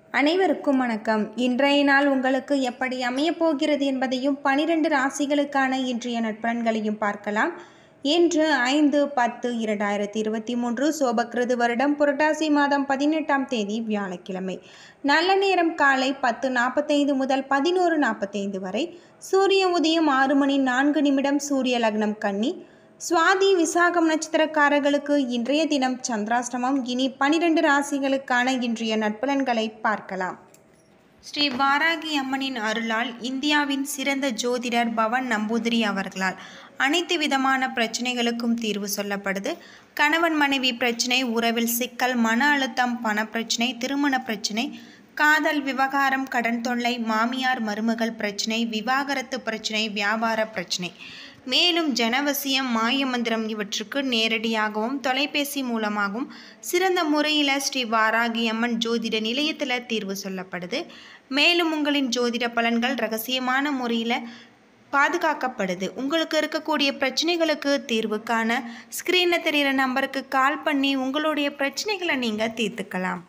அனைவருக்கும் வணக்கம் இன்றைய நாள் உங்களுக்கு எப்படி அமையப் போகிறது என்பதையும் பனிரெண்டு ராசிகளுக்கான இன்றைய நட்பலன்களையும் பார்க்கலாம் இன்று ஐந்து பத்து இரண்டாயிரத்தி இருபத்தி மூன்று சோபக்கிருது வருடம் புரட்டாசி மாதம் பதினெட்டாம் தேதி வியாழக்கிழமை நல்ல நேரம் காலை பத்து நாற்பத்தைந்து முதல் பதினோரு நாற்பத்தைந்து வரை சூரிய உதயம் ஆறு மணி நான்கு நிமிடம் சூரிய லக்னம் கன்னி சுவாதி விசாகம் நட்சத்திரக்காரர்களுக்கு இன்றைய தினம் சந்திராஷ்டமம் இனி பனிரெண்டு ராசிகளுக்கான இன்றைய நட்பலன்களை பார்க்கலாம் ஸ்ரீ வாராகி அம்மனின் அருளால் இந்தியாவின் சிறந்த ஜோதிடர் பவன் நம்பூதிரி அவர்களால் அனைத்து விதமான பிரச்சனைகளுக்கும் தீர்வு சொல்லப்படுது கணவன் மனைவி பிரச்சனை உறவில் சிக்கல் மன அழுத்தம் பணப்பிரச்சனை திருமண பிரச்சனை காதல் விவகாரம் கடன் தொல்லை மாமியார் மருமகள் பிரச்சனை விவாகரத்து பிரச்சனை வியாபார பிரச்சனை மேலும் ஜனவசியம் மாயமந்திரம் இவற்றுக்கு நேரடியாகவும் தொலைபேசி மூலமாகவும் சிறந்த முறையில் ஸ்ரீ வாராகி அம்மன் ஜோதிட நிலையத்தில் தீர்வு சொல்லப்படுது மேலும் உங்களின் ஜோதிட பலன்கள் ரகசியமான முறையில் பாதுகாக்கப்படுது உங்களுக்கு இருக்கக்கூடிய பிரச்சனைகளுக்கு தீர்வு காண ஸ்க்ரீனில் தெரிகிற நம்பருக்கு கால் பண்ணி உங்களுடைய பிரச்சனைகளை நீங்கள் தீர்த்துக்கலாம்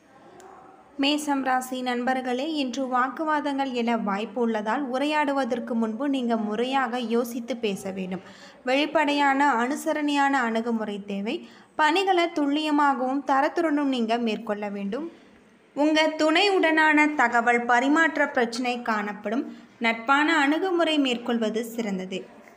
மேசம் ராசி நண்பர்களே இன்று வாக்குவாதங்கள் எழ வாய்ப்பு உள்ளதால் உரையாடுவதற்கு முன்பு நீங்கள் முறையாக யோசித்து பேச வேண்டும் வெளிப்படையான அனுசரணையான அணுகுமுறை தேவை பணிகளை துல்லியமாகவும் தரத்துடனும் நீங்கள் மேற்கொள்ள வேண்டும் உங்கள் துணையுடனான தகவல் பரிமாற்ற பிரச்சனை காணப்படும் நட்பான அணுகுமுறை மேற்கொள்வது சிறந்தது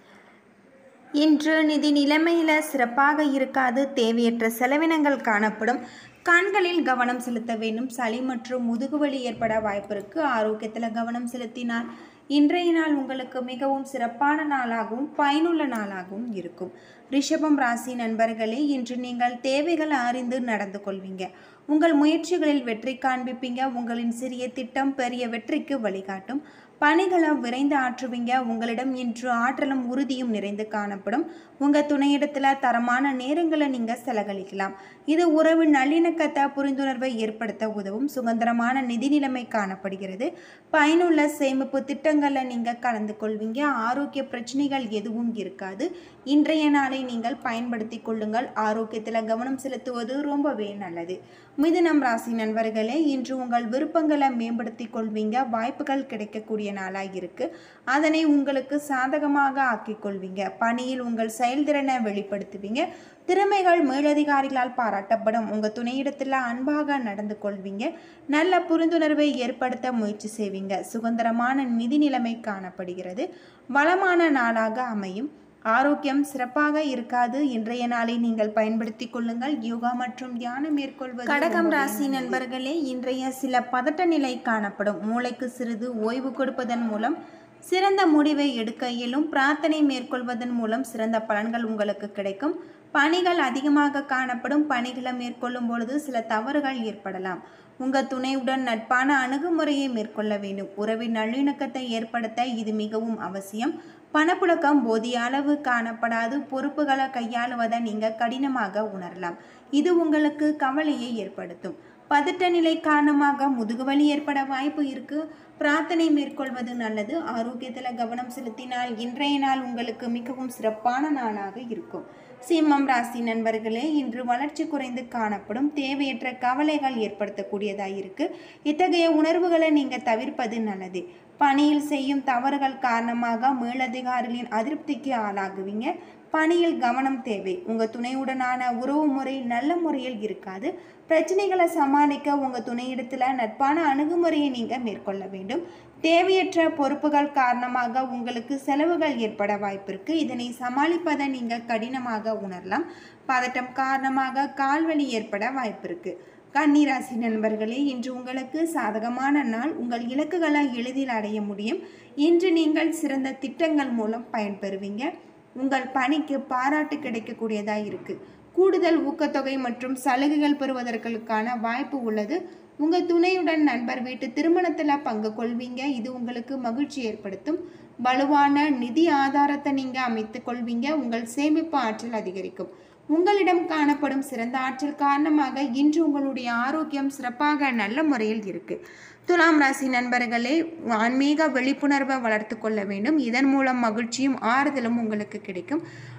இன்று நிதி நிலைமையில் சிறப்பாக இருக்காது தேவையற்ற செலவினங்கள் காணப்படும் கண்களில் கவனம் செலுத்த வேண்டும் சளி மற்றும் முதுகுவலி ஏற்பட வாய்ப்பிருக்கு ஆரோக்கியத்தில் கவனம் செலுத்தினால் இன்றைய நாள் உங்களுக்கு மிகவும் சிறப்பான நாளாகவும் பயனுள்ள நாளாகவும் இருக்கும் ரிஷபம் ராசி நண்பர்களே இன்று நீங்கள் தேவைகளை அறிந்து நடந்து கொள்வீங்க உங்கள் முயற்சிகளில் வெற்றி காண்பிப்பீங்க உங்களின் சிறிய திட்டம் பெரிய வெற்றிக்கு வழிகாட்டும் பணிகளை விரைந்து ஆற்றுவீங்க உங்களிடம் இன்று ஆற்றலும் உறுதியும் நிறைந்து காணப்படும் உங்கள் துணையிடத்தில் தரமான நேரங்களை நீங்கள் செலவழிக்கலாம் இது உறவு நல்லிணக்கத்தை புரிந்துணர்வை ஏற்படுத்த உதவும் சுதந்திரமான நிதி நிலைமை காணப்படுகிறது பயனுள்ள சேமிப்பு திட்டங்களில் நீங்கள் கலந்து கொள்வீங்க ஆரோக்கிய பிரச்சனைகள் எதுவும் இருக்காது இன்றைய நாளை நீங்கள் பயன்படுத்தி கொள்ளுங்கள் ஆரோக்கியத்தில் கவனம் செலுத்துவது ரொம்பவே நல்லது மிதுனம் ராசி நண்பர்களே இன்று உங்கள் விருப்பங்களை மேம்படுத்தி கொள்வீங்க வாய்ப்புகள் கிடைக்கக்கூடிய நாளாக இருக்கு அதனை உங்களுக்கு சாதகமாக ஆக்கிக் கொள்வீங்க பணியில் உங்கள் செயல்திறனை வெளிப்படுத்துவீங்க திறமைகள் மேலதிகாரிகளால் பாராட்டப்படும் உங்கள் துணையிடத்தில் அன்பாக நடந்து கொள்வீங்க நல்ல புரிந்துணர்வை ஏற்படுத்த முயற்சி செய்வீங்க சுதந்திரமான நிதி நிலைமை காணப்படுகிறது வளமான நாளாக அமையும் ஆரோக்கியம் சிறப்பாக இருக்காது இன்றைய நாளை நீங்கள் பயன்படுத்தி கொள்ளுங்கள் யோகா மற்றும் தியானம் மேற்கொள்வது கடகம் ராசி நண்பர்களே இன்றைய சில பதட்ட நிலை காணப்படும் மூளைக்கு சிறிது ஓய்வு கொடுப்பதன் மூலம் சிறந்த முடிவை எடுக்க இயலும் பிரார்த்தனை மேற்கொள்வதன் மூலம் சிறந்த பலன்கள் உங்களுக்கு கிடைக்கும் பணிகள் அதிகமாக காணப்படும் பணிகளை மேற்கொள்ளும் பொழுது சில தவறுகள் ஏற்படலாம் உங்கள் துணையுடன் நட்பான அணுகுமுறையை மேற்கொள்ள வேண்டும் உறவின் நல்லிணக்கத்தை ஏற்படுத்த இது மிகவும் அவசியம் பணப்புழக்கம் போதிய அளவு காணப்படாது பொறுப்புகளை கையாளுவதை நீங்கள் கடினமாக உணரலாம் இது உங்களுக்கு கவலையை ஏற்படுத்தும் பதட்ட நிலை காரணமாக முதுகுவலி ஏற்பட வாய்ப்பு இருக்கு பிரார்த்தனை மேற்கொள்வது நல்லது ஆரோக்கியத்தில் கவனம் செலுத்தினால் இன்றைய நாள் உங்களுக்கு மிகவும் சிறப்பான நாளாக இருக்கும் சிம்மம் ராசி நண்பர்களே இன்று வளர்ச்சி குறைந்து காணப்படும் தேவையற்ற கவலைகள் ஏற்படுத்தக்கூடியதாக இருக்கு இத்தகைய உணர்வுகளை நீங்கள் தவிர்ப்பது நல்லது பணியில் செய்யும் தவறுகள் காரணமாக மேலதிகாரிகளின் அதிருப்திக்கு ஆளாகுவீங்க பணியில் கவனம் தேவை உங்கள் துணையுடனான உறவு முறை நல்ல முறையில் இருக்காது பிரச்சனைகளை சமாளிக்க உங்கள் துணையிடத்தில் நட்பான அணுகுமுறையை நீங்கள் மேற்கொள்ள வேண்டும் தேவையற்ற பொறுப்புகள் காரணமாக உங்களுக்கு செலவுகள் ஏற்பட வாய்ப்பிருக்கு இதனை சமாளிப்பதை நீங்கள் கடினமாக உணரலாம் பதட்டம் காரணமாக கால்வலி ஏற்பட வாய்ப்பிருக்கு கன்னிராசி நண்பர்களே இன்று உங்களுக்கு சாதகமான நாள் உங்கள் இலக்குகளை எளிதில் அடைய முடியும் இன்று நீங்கள் சிறந்த திட்டங்கள் மூலம் பயன்பெறுவீங்க உங்கள் பணிக்கு பாராட்டு கிடைக்கக்கூடியதாக இருக்குது கூடுதல் ஊக்கத்தொகை மற்றும் சலுகைகள் பெறுவதற்கான வாய்ப்பு உள்ளது உங்கள் துணையுடன் நண்பர் வீட்டு திருமணத்தில் பங்கு கொள்வீங்க இது உங்களுக்கு மகிழ்ச்சி ஏற்படுத்தும் வலுவான நிதி ஆதாரத்தை நீங்கள் அமைத்து கொள்வீங்க உங்கள் சேமிப்பு ஆற்றல் அதிகரிக்கும் உங்களிடம் காணப்படும் சிறந்த ஆற்றல் காரணமாக இன்று உங்களுடைய ஆரோக்கியம் சிறப்பாக நல்ல முறையில் இருக்கு துலாம் ராசி நண்பர்களே ஆன்மீக விழிப்புணர்வை வளர்த்து கொள்ள வேண்டும் இதன் மூலம் மகிழ்ச்சியும் ஆறுதலும் உங்களுக்கு கிடைக்கும்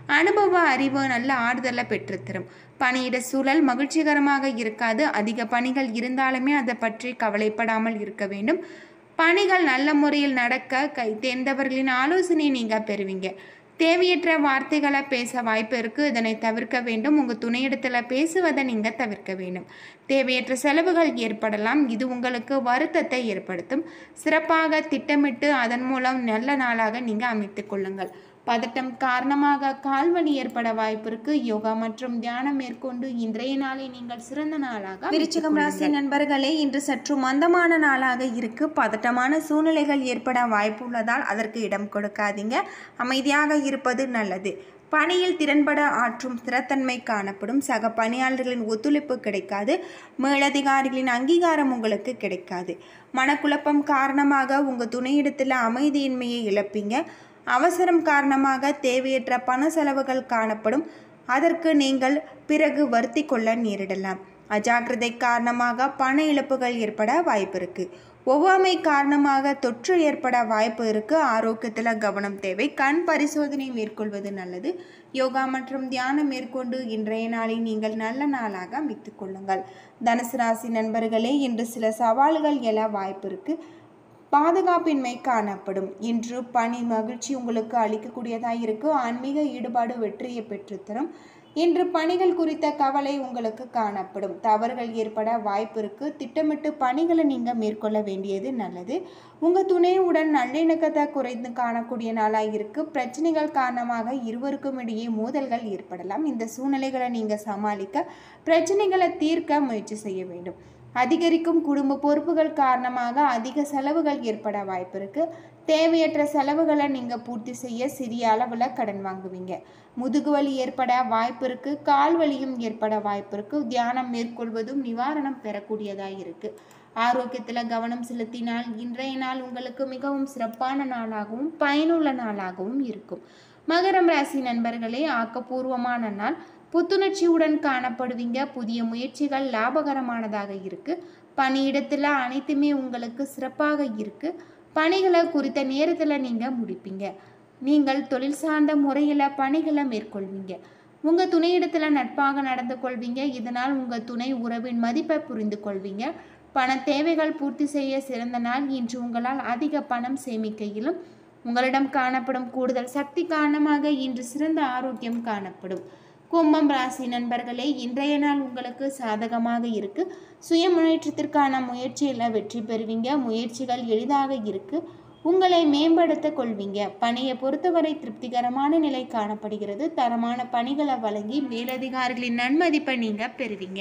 அனுபவ அறிவு நல்ல ஆறுதலை பெற்றுத்தரும் பணியிட சூழல் மகிழ்ச்சிகரமாக இருக்காது அதிக பணிகள் இருந்தாலுமே அதை பற்றி கவலைப்படாமல் இருக்க வேண்டும் பணிகள் நல்ல முறையில் நடக்க கை தேர்ந்தவர்களின் ஆலோசனையை நீங்கள் பெறுவீங்க தேவையற்ற வார்த்தைகளை பேச வாய்ப்பு இருக்குது இதனை தவிர்க்க வேண்டும் உங்கள் துணையிடத்தில் பேசுவதை நீங்கள் தவிர்க்க வேண்டும் தேவையற்ற செலவுகள் ஏற்படலாம் இது உங்களுக்கு வருத்தத்தை ஏற்படுத்தும் சிறப்பாக திட்டமிட்டு அதன் மூலம் நல்ல நாளாக நீங்கள் அமைத்துக் கொள்ளுங்கள் பதட்டம் காரணமாக கால்வலி ஏற்பட வாய்ப்பு இருக்கு யோகா மற்றும் தியானம் மேற்கொண்டு இன்றைய நாளை நீங்கள் சிறந்த நாளாக விருச்சிகம் ராசி நண்பர்களே இன்று சற்று மந்தமான நாளாக இருக்கு பதட்டமான சூழ்நிலைகள் ஏற்பட வாய்ப்பு உள்ளதால் அதற்கு இடம் கொடுக்காதீங்க அமைதியாக இருப்பது நல்லது பணியில் திறன்பட ஆற்றும் ஸ்திரத்தன்மை காணப்படும் சக பணியாளர்களின் ஒத்துழைப்பு கிடைக்காது மேலதிகாரிகளின் அங்கீகாரம் உங்களுக்கு கிடைக்காது மனக்குழப்பம் காரணமாக உங்கள் துணையிடத்தில் அமைதியின்மையை இழப்பீங்க அவசரம் காரணமாக தேவையற்ற பண செலவுகள் காணப்படும் அதற்கு நீங்கள் பிறகு வருத்தி கொள்ள நேரிடலாம் அஜாக்கிரதை காரணமாக பண இழப்புகள் ஏற்பட வாய்ப்பு இருக்கு ஒவ்வாமை காரணமாக தொற்று ஏற்பட வாய்ப்பு இருக்கு ஆரோக்கியத்தில் கவனம் தேவை கண் பரிசோதனை மேற்கொள்வது நல்லது யோகா மற்றும் தியானம் மேற்கொண்டு இன்றைய நாளை நீங்கள் நல்ல நாளாக அமைத்துக் கொள்ளுங்கள் தனுசு ராசி நண்பர்களே இன்று சில சவால்கள் எழ வாய்ப்பு இருக்கு பாதுகாப்பின்மை காணப்படும் இன்று பணி மகிழ்ச்சி உங்களுக்கு அளிக்கக்கூடியதாக இருக்கு ஆன்மீக ஈடுபாடு வெற்றியை பெற்றுத்தரும் இன்று பணிகள் குறித்த கவலை உங்களுக்கு காணப்படும் தவறுகள் ஏற்பட வாய்ப்பு இருக்கு திட்டமிட்டு பணிகளை நீங்கள் மேற்கொள்ள வேண்டியது நல்லது உங்கள் துணையுடன் நல்லிணக்கத்தை குறைந்து காணக்கூடிய நாளாக இருக்கு பிரச்சனைகள் காரணமாக இருவருக்கும் இடையே மோதல்கள் ஏற்படலாம் இந்த சூழ்நிலைகளை நீங்கள் சமாளிக்க பிரச்சனைகளை தீர்க்க முயற்சி செய்ய வேண்டும் அதிகரிக்கும் குடும்ப பொறுப்புகள் காரணமாக அதிக செலவுகள் ஏற்பட வாய்ப்பு இருக்கு தேவையற்ற செலவுகளை நீங்கள் பூர்த்தி செய்ய சிறிய அளவில் கடன் வாங்குவீங்க முதுகு வலி ஏற்பட வாய்ப்பு இருக்கு கால் வலியும் ஏற்பட வாய்ப்பு இருக்கு தியானம் மேற்கொள்வதும் நிவாரணம் பெறக்கூடியதாக இருக்கு ஆரோக்கியத்தில் கவனம் செலுத்தினால் இன்றைய நாள் உங்களுக்கு மிகவும் சிறப்பான நாளாகவும் பயனுள்ள நாளாகவும் இருக்கும் மகரம் ராசி நண்பர்களே ஆக்கப்பூர்வமான நாள் புத்துணர்ச்சியுடன் காணப்படுவீங்க புதிய முயற்சிகள் லாபகரமானதாக இருக்கு பணியிடத்தில் அனைத்துமே உங்களுக்கு சிறப்பாக இருக்கு பணிகளை குறித்த நேரத்தில் நீங்கள் முடிப்பீங்க நீங்கள் தொழில் சார்ந்த முறையில் பணிகளை மேற்கொள்வீங்க உங்கள் துணையிடத்தில் நட்பாக நடந்து கொள்வீங்க இதனால் உங்கள் துணை உறவின் மதிப்பை புரிந்து கொள்வீங்க பண தேவைகள் பூர்த்தி செய்ய சிறந்த நாள் இன்று உங்களால் அதிக பணம் சேமிக்கையிலும் உங்களிடம் காணப்படும் கூடுதல் சக்தி காரணமாக இன்று சிறந்த ஆரோக்கியம் காணப்படும் கும்பம் ராசி நண்பர்களே இன்றைய நாள் உங்களுக்கு சாதகமாக இருக்கு சுய முன்னேற்றத்திற்கான முயற்சியில் வெற்றி பெறுவீங்க முயற்சிகள் எளிதாக இருக்கு உங்களை மேம்படுத்த கொள்வீங்க பணியை பொறுத்தவரை திருப்திகரமான நிலை காணப்படுகிறது தரமான பணிகளை வழங்கி மேலதிகாரிகளின் நன்மதிப்பை நீங்கள் பெறுவீங்க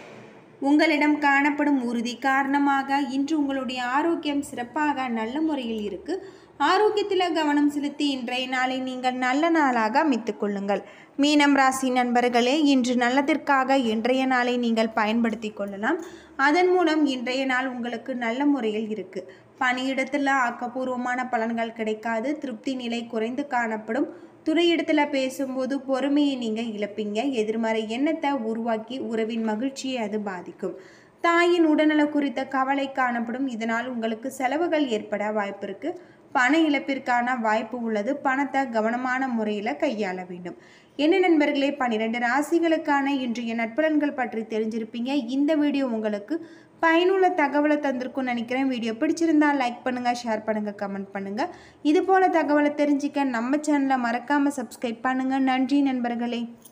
உங்களிடம் காணப்படும் உறுதி காரணமாக இன்று உங்களுடைய ஆரோக்கியம் சிறப்பாக நல்ல முறையில் இருக்கு ஆரோக்கியத்தில் கவனம் செலுத்தி இன்றைய நாளை நீங்கள் நல்ல நாளாக அமைத்துக் கொள்ளுங்கள் மீனம் ராசி நண்பர்களே இன்று நல்லதற்காக இன்றைய நாளை நீங்கள் பயன்படுத்தி கொள்ளலாம் அதன் மூலம் இன்றைய நாள் உங்களுக்கு நல்ல முறையில் இருக்கு பணியிடத்தில் ஆக்கப்பூர்வமான பலன்கள் கிடைக்காது திருப்தி நிலை குறைந்து காணப்படும் துறையிடத்தில் பேசும்போது பொறுமையை நீங்கள் இழப்பீங்க எதிர்மறை எண்ணத்தை உருவாக்கி உறவின் மகிழ்ச்சியை அது பாதிக்கும் தாயின் உடல்நல குறித்த கவலை காணப்படும் இதனால் உங்களுக்கு செலவுகள் ஏற்பட வாய்ப்பு இருக்கு பண இழப்பிற்கான வாய்ப்பு உள்ளது பணத்தை கவனமான முறையில் கையாள வேண்டும் என்ன நண்பர்களே பன்னிரெண்டு ராசிகளுக்கான இன்றைய நட்பலன்கள் பற்றி தெரிஞ்சிருப்பீங்க இந்த வீடியோ உங்களுக்கு பயனுள்ள தகவலை தந்திருக்கும்னு நினைக்கிறேன் வீடியோ பிடிச்சிருந்தா லைக் பண்ணுங்கள் ஷேர் பண்ணுங்கள் கமெண்ட் பண்ணுங்கள் இது போல் தகவலை தெரிஞ்சிக்க நம்ம சேனலை மறக்காமல் சப்ஸ்கிரைப் பண்ணுங்கள் நன்றி நண்பர்களே